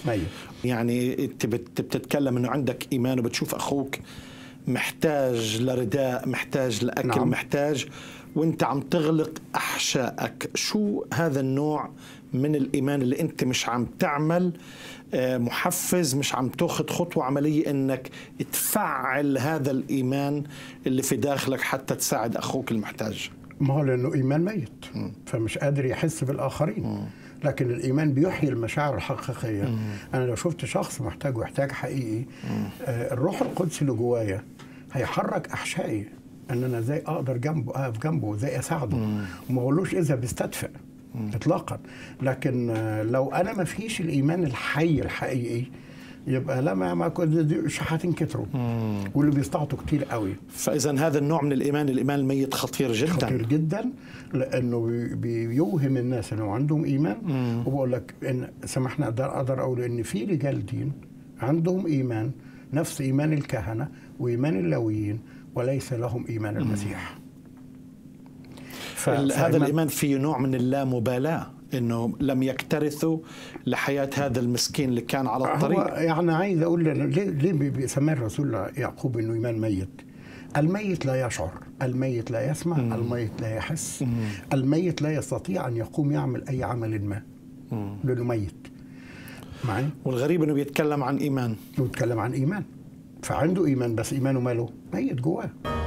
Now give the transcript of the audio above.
ميت يعني انت بت- بتتكلم انه عندك ايمان وبتشوف اخوك محتاج لرداء محتاج لاكل نعم. نعم. محتاج وانت عم تغلق احشائك شو هذا النوع من الايمان اللي انت مش عم تعمل آه، محفز مش عم تاخذ خطوه عمليه انك تفعل هذا الايمان اللي في داخلك حتى تساعد اخوك المحتاج ما هو لانه ايمان ميت فمش قادر يحس بالاخرين لكن الايمان بيحيي المشاعر الحقيقيه انا لو شفت شخص محتاج واحتاج حقيقي آه، الروح القدس اللي جوايا هيحرك احشائي ان انا ازاي اقدر جنبه اقف جنبه وازاي اساعده وما اقولوش اذا بيستدفئ اطلاقا لكن آه، لو انا ما فيش الايمان الحي الحقيقي يبقى لا ما ما كنت دي شحاتين كتروا واللي بيستعطوا كتير قوي فاذا هذا النوع من الايمان الايمان الميت خطير جدا خطير جدا لانه بي- بيوهم الناس انه عندهم ايمان وبقول لك ان سامحنا اقدر اقدر اقول ان في رجال دين عندهم ايمان نفس ايمان الكهنه وايمان اللاويين وليس لهم ايمان المسيح ف- ال- هذا فإيمان- الايمان فيه نوع من اللامبالاه انه لم يكترثوا لحياه هذا المسكين اللي كان على هو الطريق يعني عايز اقول لنا ليه ليه بي- بيسميه الرسول يعقوب انه ايمان ميت؟ الميت لا يشعر، الميت لا يسمع، الميت لا يحس، الميت لا يستطيع ان يقوم يعمل اي عمل ما لانه ميت. معي؟ والغريب انه بيتكلم عن ايمان ويتكلم عن ايمان. فعنده ايمان بس ايمانه ماله؟ ميت جواه.